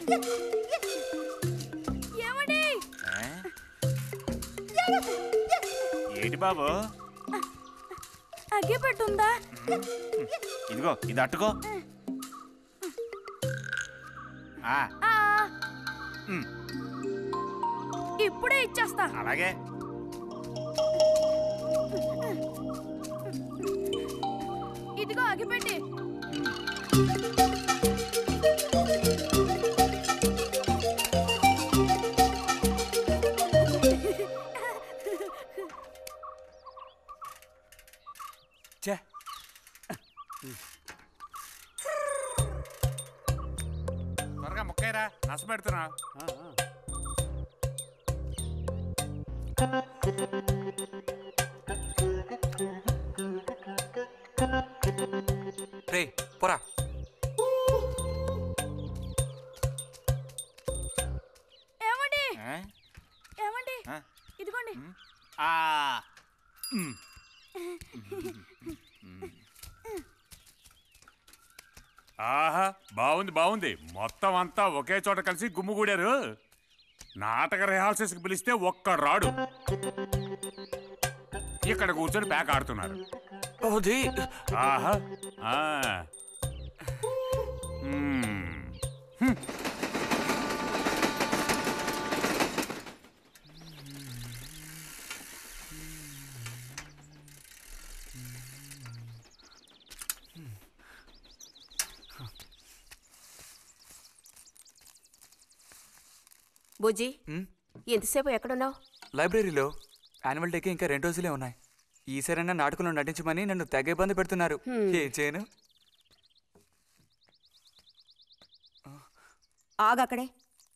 ఏమండి ఏ? ఏంటి బాబు అగ్గి పెట్టుందా ఇదిగో ఇది అట్టుకో ఆ, ఆ, ఉమ్, ఇప్పుడే ఇచ్చేస్తా అలాగే ఇదిగో అగ్గిపెట్టి ఛే త్వరగా ముక్కైరా నస పెడుతున్నా రే పోరా ఏమండి ఏ? ఏమండి ఆ? ఇదిగోండి ఆ, ఉమ్. ఆహా బాగుంది బాగుంది మొత్తం అంతా ఒకే చోట కలిసి గుమ్ముగూడారు నాటక రిహార్సల్స్కి పిలిస్తే ఒక్క రాడు ఇక్కడ కూర్చొని ప్యాక్ ఆడుతున్నారు అది ఆహా ఆ. మ్మ్. హ్మ్. బుజ్జి ఉమ్, ఎంతసేపు ఎక్కడున్నావు లైబ్రరీలో యాన్యువల్ డేకి ఇంకా రెండు రోజులే ఉన్నాయి ఈసారైనా నాటకంలో నటించమని నన్ను తెగ ఇబ్బంది పెడుతున్నారు ఏం చేయను ఆగక్కడే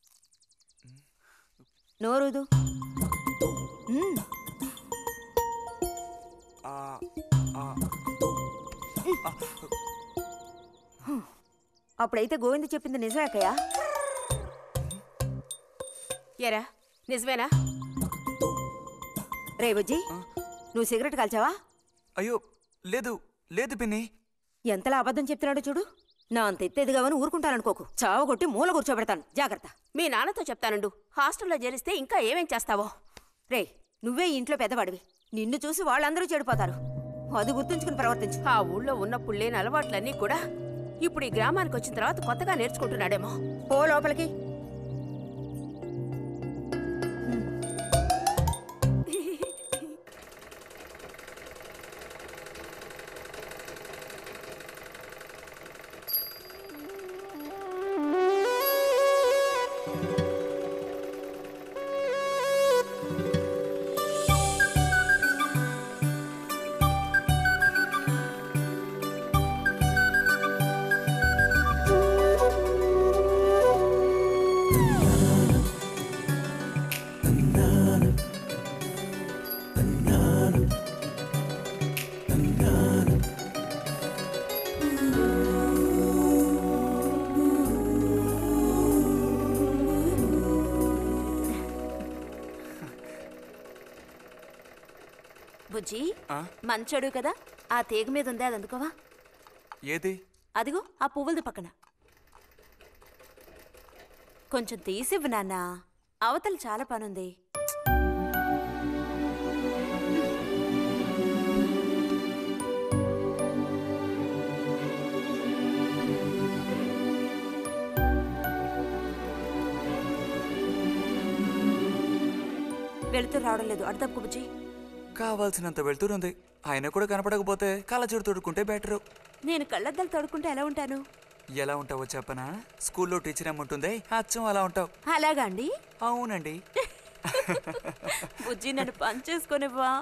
నోరుదు మ్మ్. ఆ, ఆ, అప్పుడైతే గోవింద చెప్పింది నిజమే అక్కయ్యా ఎరా నిజమేనా రే బుజ్జి నువ్వు సిగరెట్ కాల్చావా అయ్యో లేదు లేదు పిన్ని ఎంతలా అబద్ధం చెప్తున్నాడో చూడు నా అంత ఎత్తేదిగావని ఊరుకుంటాననుకోకు చావు కొట్టి మూల కూర్చోబెడతాను జాగ్రత్త మీ నాన్నతో చెప్తానుండు హాస్టల్లో చేరిస్తే ఇంకా ఏమేం చేస్తావో రే నువ్వే ఈ ఇంట్లో పెద్దవాడివి నిన్ను చూసి వాళ్ళందరూ చెడిపోతారు అది గుర్తుంచుకుని ప్రవర్తించు ఆ ఊళ్ళో ఉన్నప్పుడు లేని అలవాట్లన్నీ కూడా ఇప్పుడు ఈ గ్రామానికి వచ్చిన తర్వాత కొత్తగా నేర్చుకుంటున్నాడేమో పో లోపలికి బుజ్జి ఆ? మంచోడు కదా ఆ తీగ మీద ఉంది అది అందుకోవా ఏది అదిగో ఆ పువ్వులది పక్కన కొంచెం తీసివ్వు నాన్న అవతల చాలా పనుంది వెళుతూ రావడం లేదు అడతప్పు బుజ్జి కావాల్సినంత వెళ్తురుంది ఆయన కూడా కనపడకపోతే కళ్ళజోడు తొడుక్కుంటే బెటరు నేను కళ్ళద్దాలు తడుకుంటే ఎలా ఉంటాను ఎలా ఉంటావో చెప్పనా స్కూల్లో టీచర్ ఏముంటుందే అచ్చం అలా ఉంటావు అలాగా అండి అవునండి బుజ్జి నన్ను పని చేసుకొనివ్వా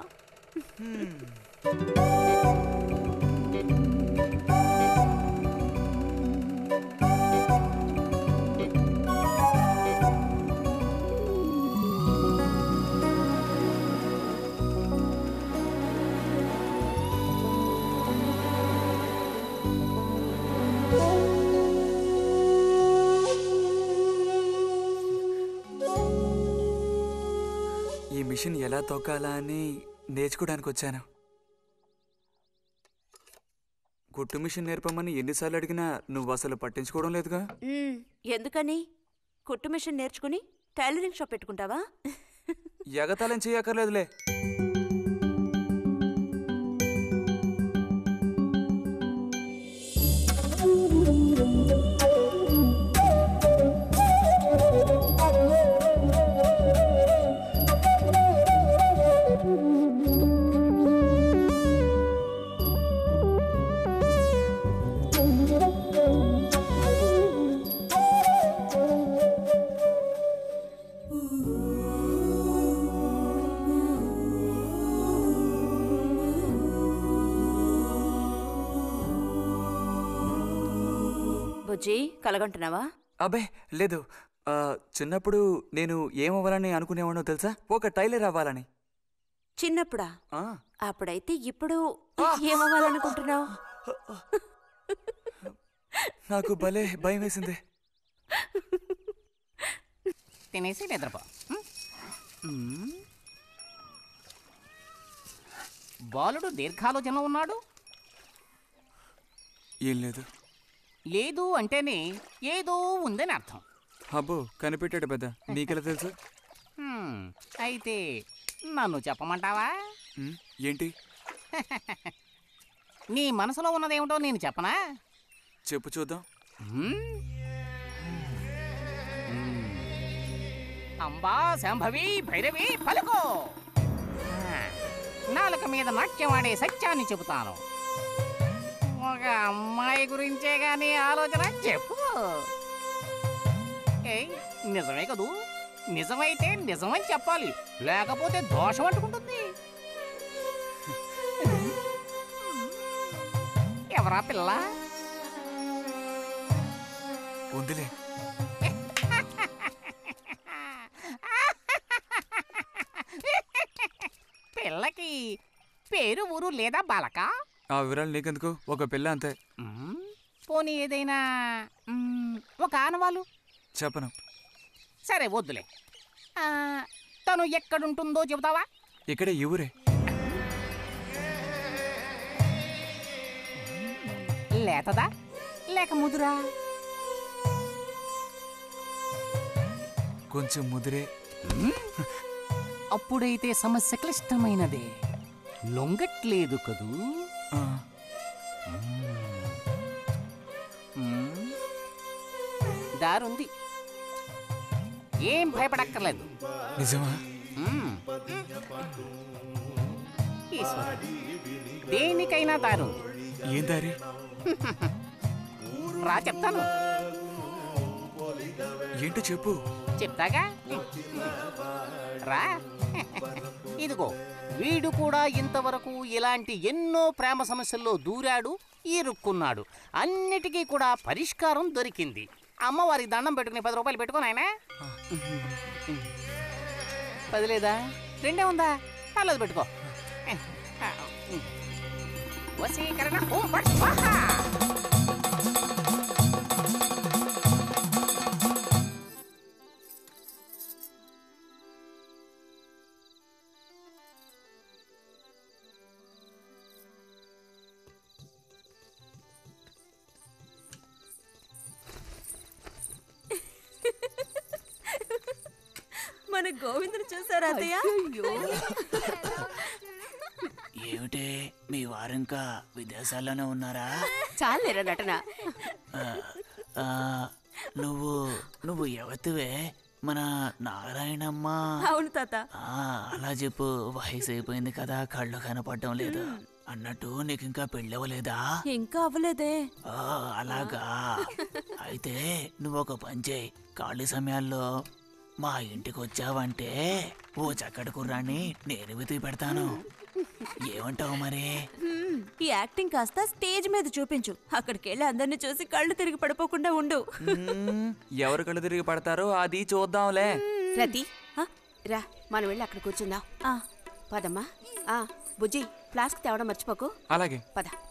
ఈ మిషన్ ఎలా తొక్కాలా అని నేర్చుకోవడానికి వచ్చాను కుట్టు మిషన్ నేర్పమని ఎన్నిసార్లు అడిగినా నువ్వు అసలు పట్టించుకోవడం లేదుగా మ్మ్, ఎందుకని కుట్టు మిషన్ నేర్చుకుని టైలరింగ్ షాప్ పెట్టుకుంటావా ఎగతాళం చేయక్కర్లేదులే బుజ్జి కలగంటున్నావా అబ్బే లేదు ఆ, చిన్నప్పుడు నేను ఏమవ్వాలని అనుకునేవాడో తెలుసా ఒక టైలర్ అవ్వాలని చిన్నప్పుడా ఆ, అప్పుడైతే ఇప్పుడు ఏమవ్వాలనుకుంటున్నావు నాకు భలే భయం వేసింది తినేసి నిద్రపో ఉం? ఉం. బాలుడు దీర్ఘాలోచనలో ఉన్నాడు ఏం లేదు లేదు అంటేనే ఏదో ఉందని అర్థం అబ్బో కనిపెట్టాడు పెద్ద నీకెలా తెలుసు హ్మ్, అయితే నన్ను చెప్పమంటావా ఉమ్, ఏంటి నీ మనసులో ఉన్నదేమిటో నేను చెప్పనా చెప్పు చూద్దాం హ్మ్? హ్మ్. అంబా శాంభవి భైరవి పలుకో ఆ, నాలుక మీద నాట్యం ఆడే సత్యాన్ని చెబుతాను ఒక అమ్మాయి గురించే గాని ఆలోచన చెప్పు ఏయ్ నిజమే కదూ నిజమైతే నిజమని చెప్పాలి లేకపోతే దోషం అంటుకుంటుంది ఎవరా పిల్ల ఉందిలే పిల్లకి పేరు ఊరు లేదా బాలక ఆ వివరాలు నీకెందుకు ఒక పిల్ల అంతే మ్మ్. పోనీ ఏదైనా మ్మ్, ఒక ఆనవాలు చెప్పను సరే వద్దులే ఆ, తను ఎక్కడుంటుందో చెబుతావా ఇక్కడే ఈ ఊరే లేతదా లేక ముదురా కొంచెం ముదిరే అప్పుడైతే సమస్య క్లిష్టమైనదే లొంగట్లేదు కదూ ఆ, మ్మ్. దారుంది ఏం భయపడక్కర్లేదు నిజమా మ్మ్. ఈశ్వరుడు. దేనికైనా దారుంది ఏం దారి రా చెప్తాను ఏంటో చెప్పు చెప్తాగా రా ఇదిగో వీడు కూడా ఇంతవరకు ఇలాంటి ఎన్నో ప్రేమ సమస్యల్లో దూరాడు ఇరుక్కున్నాడు అన్నిటికీ కూడా పరిష్కారం దొరికింది అమ్మవారికి దండం పెట్టుకుని పది రూపాయలు పెట్టుకుని ఆయన పది లేదా రెండే ఉందా పర్లేదు పెట్టుకో వశీకరణ ఓం భట్ స్వాహా. మన గోవిందుని చూసారా అత్తయ్య ఏమిటే మీ వారింకా విదేశాల్లోనే ఉన్నారా చాలేరా నటన ఆ, ఆ, నువ్వు నువ్వు ఎవతివే మన నారాయణమ్మ అవును తాత ఆ, అలా చెప్పు వయసు అయిపోయింది కదా కళ్ళు కనపడడం లేదు అన్నట్టు నీకు ఇంకా పెళ్ళవలేదా ఇంకా అవ్వలేదే ఆ, అలాగా అయితే నువ్వు ఒక పని చేయి ఖాళీ సమయాల్లో మా ఇంటికి వచ్చావంటే ఓ చక్కటి కుర్రాన్ని నేను వెతికి పెడతాను ఏమంటావు మరి హ్మ్, ఈ యాక్టింగ్ కాస్త స్టేజ్ మీద చూపించు అక్కడికి వెళ్ళి అందరిని చూసి కళ్ళు తిరిగి పడిపోకుండా ఉండు మ్మ్, ఎవరు కళ్ళు తిరిగి పడతారో అది చూద్దాంలే రతి రా మనం వెళ్ళి అక్కడ కూర్చుందాం పదమ్మా ఆ, బుజ్జి ఫ్లాస్క్ తేవడం మర్చిపోకు అలాగే పద